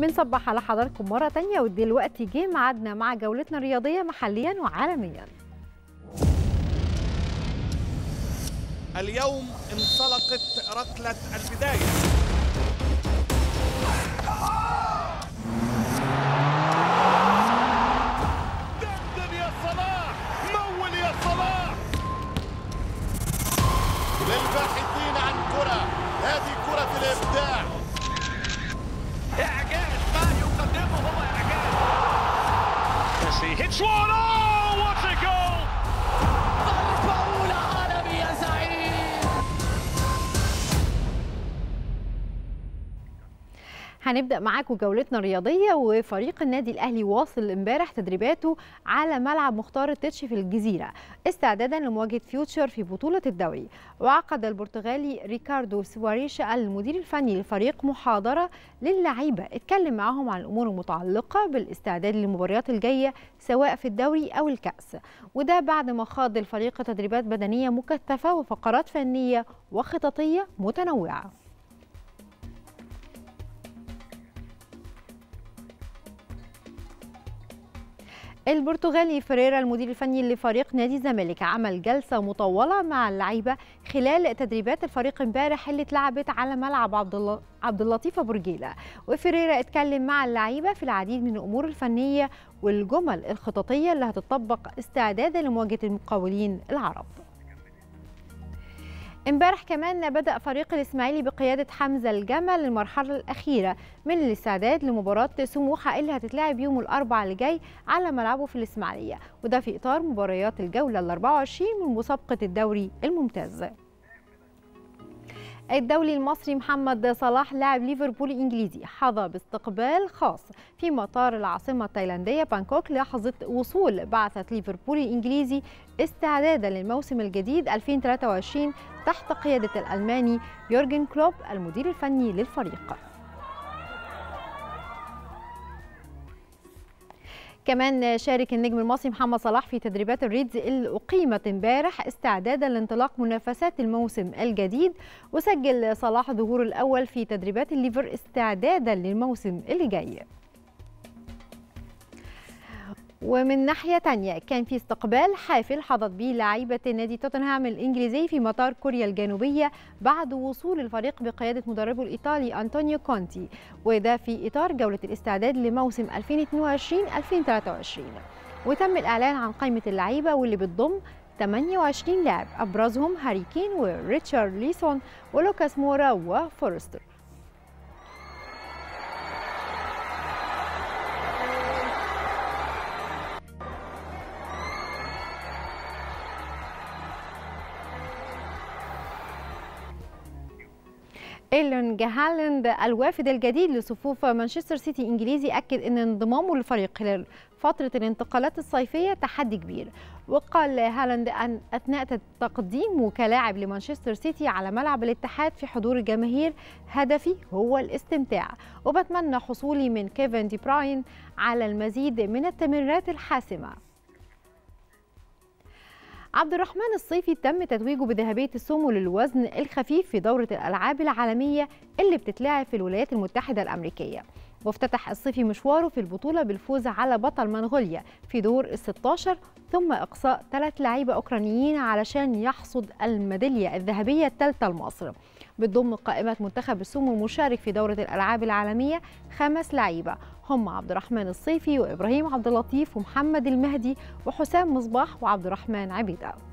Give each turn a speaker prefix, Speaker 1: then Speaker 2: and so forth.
Speaker 1: بنصبح على حضراتكم مرة تانية ودلوقتي جه ميعادنا مع جولتنا الرياضية محليا وعالميا
Speaker 2: اليوم انطلقت ركلة البداية دندن يا صلاح مول يا صلاح للباحثين عن كرة هذه كرة الإبداع إعجاز ما يقدمه هو إعجاز
Speaker 3: Messi hits one. Oh, what a goal!
Speaker 4: ضربة أولى عالمي يا زعيم
Speaker 1: هنبدأ معاكم جولتنا الرياضية وفريق النادي الأهلي واصل امبارح تدريباته على ملعب مختار التتش في الجزيرة استعدادا لمواجهة فيوتشر في بطولة الدوري وعقد البرتغالي ريكاردو سواريش المدير الفني للفريق محاضرة للعيبة اتكلم معهم عن الأمور المتعلقة بالاستعداد للمباريات الجاية سواء في الدوري أو الكأس وده بعد ما خاض الفريق تدريبات بدنية مكثفة وفقرات فنية وخططية متنوعة البرتغالي فريرا المدير الفني لفريق نادي الزمالك عمل جلسة مطولة مع اللعيبة خلال تدريبات الفريق امبارح اللي اتلعبت على ملعب عبد الله عبد اللطيف ابو رجيله وفريرا اتكلم مع اللعيبة في العديد من الامور الفنية والجمل الخططية اللي هتطبق استعدادا لمواجهة المقاولين العرب امبارح كمان بدأ فريق الإسماعيلي بقيادة حمزة الجمل المرحلة الأخيرة من الاستعداد لمباراة سموحة اللي هتتلعب يوم الأربعاء اللي جاي على ملعبه في الإسماعيلية وده في إطار مباريات الجولة ال 24 من مسابقة الدوري الممتاز. الدولي المصري محمد صلاح لاعب ليفربول الانجليزي حظى باستقبال خاص في مطار العاصمه التايلانديه بانكوك لحظه وصول بعثه ليفربول الانجليزي استعدادا للموسم الجديد 2023 تحت قياده الالماني يورجن كلوب المدير الفني للفريق. كمان شارك النجم المصري محمد صلاح في تدريبات الريدز اللي أقيمت امبارح استعدادا لانطلاق منافسات الموسم الجديد وسجل صلاح ظهوره الأول في تدريبات الليفر استعدادا للموسم اللي جاي ومن ناحية تانية كان في استقبال حافل حظت به لعيبة نادي توتنهام الإنجليزي في مطار كوريا الجنوبية بعد وصول الفريق بقيادة مدربه الإيطالي أنطونيو كونتي وده في إطار جولة الاستعداد لموسم 2022-2023 وتم الإعلان عن قائمة اللعيبة واللي بتضم 28 لاعب أبرزهم هاري كين وريتشارد ليسون ولوكاس مورا وفورستر ايرلينج هالاند الوافد الجديد لصفوف مانشستر سيتي الانجليزي اكد ان انضمامه للفريق خلال فتره الانتقالات الصيفيه تحدي كبير وقال هالاند ان اثناء تقديمه كلاعب لمانشستر سيتي على ملعب الاتحاد في حضور الجماهير هدفي هو الاستمتاع وبتمنى حصولي من كيفن دي براين على المزيد من التمريرات الحاسمه عبد الرحمن الصيفي تم تتويجه بذهبية السومو للوزن الخفيف في دورة الألعاب العالمية اللي بتتلعب في الولايات المتحدة الأمريكية وافتتح الصيفي مشواره في البطولة بالفوز على بطل منغوليا في دور ال 16 ثم إقصاء ثلاث لعيبة أوكرانيين علشان يحصد الميدالية الذهبية الثالثة لمصر بتضم قائمة منتخب السومو المشارك في دورة الألعاب العالمية خمس لعيبة هم عبد الرحمن الصيفي وإبراهيم عبد اللطيف ومحمد المهدي وحسام مصباح وعبد الرحمن عبيده